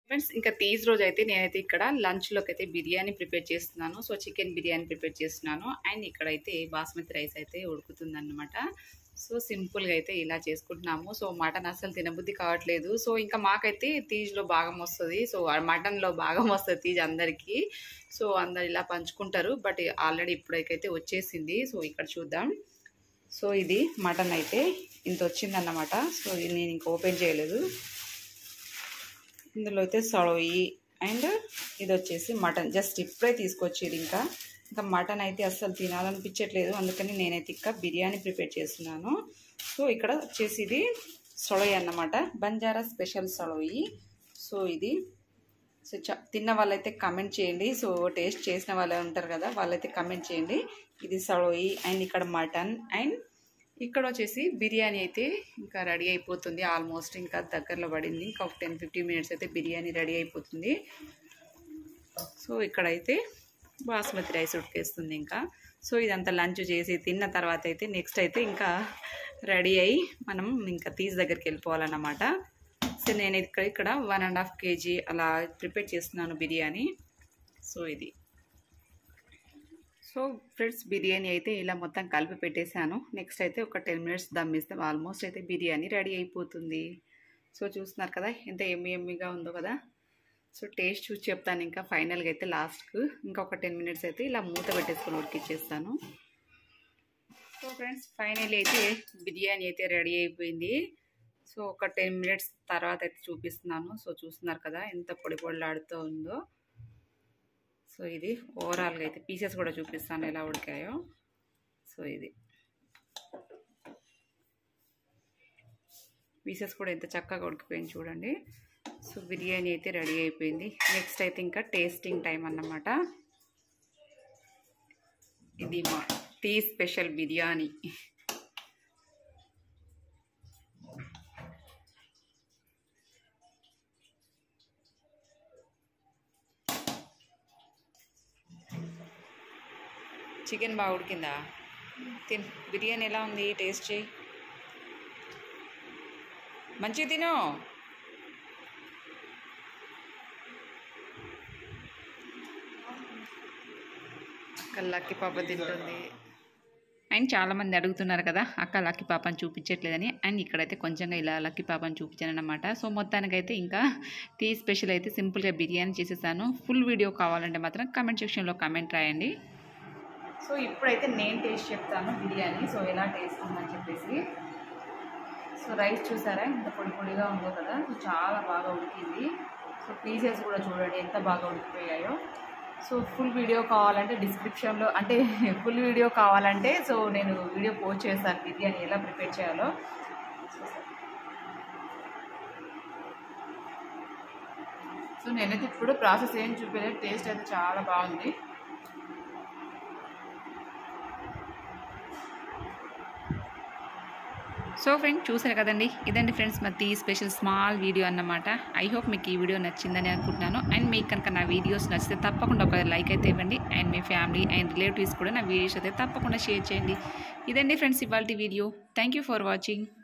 friends ఇంకా తీజ్ రోజు అయితే నేనైతే ఇక్కడ లంచ్లోకి అయితే బిర్యానీ ప్రిపేర్ చేస్తున్నాను సో చికెన్ బిర్యానీ ప్రిపేర్ చేస్తున్నాను అండ్ ఇక్కడైతే బాస్మతి రైస్ అయితే ఉడుకుతుందన్నమాట సో సింపుల్గా అయితే ఇలా చేసుకుంటున్నాము సో మటన్ అస్సలు తినబుద్ధి కావట్లేదు సో ఇంకా మాకైతే తీజ్లో భాగం వస్తుంది సో ఆ మటన్లో భాగం వస్తుంది తీజ్ అందరికీ సో అందరు ఇలా పంచుకుంటారు బట్ ఆల్రెడీ ఇప్పటికైతే వచ్చేసింది సో ఇక్కడ చూద్దాం సో ఇది మటన్ అయితే ఇంత వచ్చిందన్నమాట సో ఇది నేను ఇంకా ఓపెన్ చేయలేదు ఇందులో అయితే సొడవి అండ్ ఇది వచ్చేసి మటన్ జస్ట్ ఇప్పుడే తీసుకొచ్చేది ఇంకా ఇంకా మటన్ అయితే అస్సలు తినాలనిపించట్లేదు అందుకని నేనైతే ఇంకా బిర్యానీ ప్రిపేర్ చేస్తున్నాను సో ఇక్కడ వచ్చేసి ఇది సొడవి అన్నమాట బంజారా స్పెషల్ సొడవి సో ఇది సో చ తిన్న వాళ్ళైతే కమెంట్ చేయండి సో టేస్ట్ చేసిన వాళ్ళే ఉంటారు కదా వాళ్ళైతే కమెంట్ చేయండి ఇది సడోయి అండ్ ఇక్కడ మటన్ అండ్ ఇక్కడ వచ్చేసి బిర్యానీ అయితే ఇంకా రెడీ అయిపోతుంది ఆల్మోస్ట్ ఇంకా దగ్గరలో పడింది ఇంకా ఒక టెన్ ఫిఫ్టీన్ మినిట్స్ అయితే బిర్యానీ రెడీ అయిపోతుంది సో ఇక్కడైతే బాస్మతి రైస్ ఉడికేస్తుంది ఇంకా సో ఇదంతా లంచ్ చేసి తిన్న తర్వాత అయితే నెక్స్ట్ అయితే ఇంకా రెడీ అయ్యి మనం ఇంకా తీసి దగ్గరికి వెళ్ళిపోవాలన్నమాట సో నేను ఇక్కడ ఇక్కడ వన్ అండ్ హాఫ్ కేజీ అలా ప్రిపేర్ చేస్తున్నాను బిర్యానీ సో ఇది సో ఫ్రెండ్స్ బిర్యానీ అయితే ఇలా మొత్తం కలిపి పెట్టేశాను నెక్స్ట్ అయితే ఒక టెన్ మినిట్స్ దమ్ ఇస్తే ఆల్మోస్ట్ అయితే బిర్యానీ రెడీ అయిపోతుంది సో చూస్తున్నారు కదా ఎంత ఎమ్మి ఎమ్మిగా ఉందో కదా సో టేస్ట్ చూసి చెప్తాను ఇంకా ఫైనల్గా అయితే లాస్ట్కు ఇంకా ఒక టెన్ మినిట్స్ అయితే ఇలా మూత పెట్టేసుకొని ఉడికిచ్చేస్తాను సో ఫ్రెండ్స్ ఫైనల్ అయితే బిర్యానీ అయితే రెడీ అయిపోయింది సో ఒక టెన్ మినిట్స్ తర్వాత అయితే చూపిస్తున్నాను సో చూస్తున్నారు కదా ఎంత పొడి పొడిలాడుతూ ఉందో సో ఇది ఓవరాల్గా అయితే పీసెస్ కూడా చూపిస్తాను ఎలా ఉడికాయో సో ఇది పీసెస్ కూడా ఎంత చక్కగా ఉడికిపోయింది చూడండి సో బిర్యానీ అయితే రెడీ అయిపోయింది నెక్స్ట్ అయితే ఇంకా టేస్టింగ్ టైం అన్నమాట ఇది మా టీ స్పెషల్ బిర్యానీ చికెన్ బాగా ఉడికిందా తిన్ బిర్యానీ ఎలా ఉంది టేస్ట్ చేయి మంచిగా తిను అక్క లక్కీ పాప తింటుంది అండ్ చాలామంది అడుగుతున్నారు కదా అక్క లక్కీ పాపని చూపించట్లేదని అండ్ ఇక్కడైతే కొంచెంగా ఇలా లక్కీ పాపని చూపించాను అనమాట సో మొత్తానికైతే ఇంకా టీ స్పెషల్ అయితే సింపుల్గా బిర్యానీ చేసేసాను ఫుల్ వీడియో కావాలంటే మాత్రం కమెంట్ సెక్షన్లో కమెంట్ రాయండి సో ఇప్పుడైతే నేను టేస్ట్ చెప్తాను బిర్యానీ సో ఎలా టేస్ట్ ఉందని చెప్పేసి సో రైస్ చూసారా ఎంత పొడి పొడిగా ఉందో కదా సో చాలా బాగా ఉడికింది సో పీసెస్ కూడా చూడండి ఎంత బాగా ఉడికిపోయాయో సో ఫుల్ వీడియో కావాలంటే డిస్క్రిప్షన్లో అంటే ఫుల్ వీడియో కావాలంటే సో నేను వీడియో పోస్ట్ చేస్తాను బిర్యానీ ఎలా ప్రిపేర్ చేయాలో సో నేనైతే ఇప్పుడు ప్రాసెస్ ఏం చూపలేదు టేస్ట్ అయితే చాలా బాగుంది సో ఫ్రెండ్ చూసారు కదండి ఇదండి ఫ్రెండ్స్ మరి ఈ స్పెషల్ స్మాల్ వీడియో అన్నమాట ఐ హోప్ మీకు ఈ వీడియో నచ్చిందని అనుకుంటున్నాను అండ్ మీకు కనుక నా వీడియోస్ నచ్చితే తప్పకుండా ఒక లైక్ అయితే ఇవ్వండి అండ్ మీ ఫ్యామిలీ అండ్ రిలేటివ్స్ కూడా నా వీడియోస్ అయితే తప్పకుండా షేర్ చేయండి ఇదండి ఫ్రెండ్స్ ఇవాళ video thank you for watching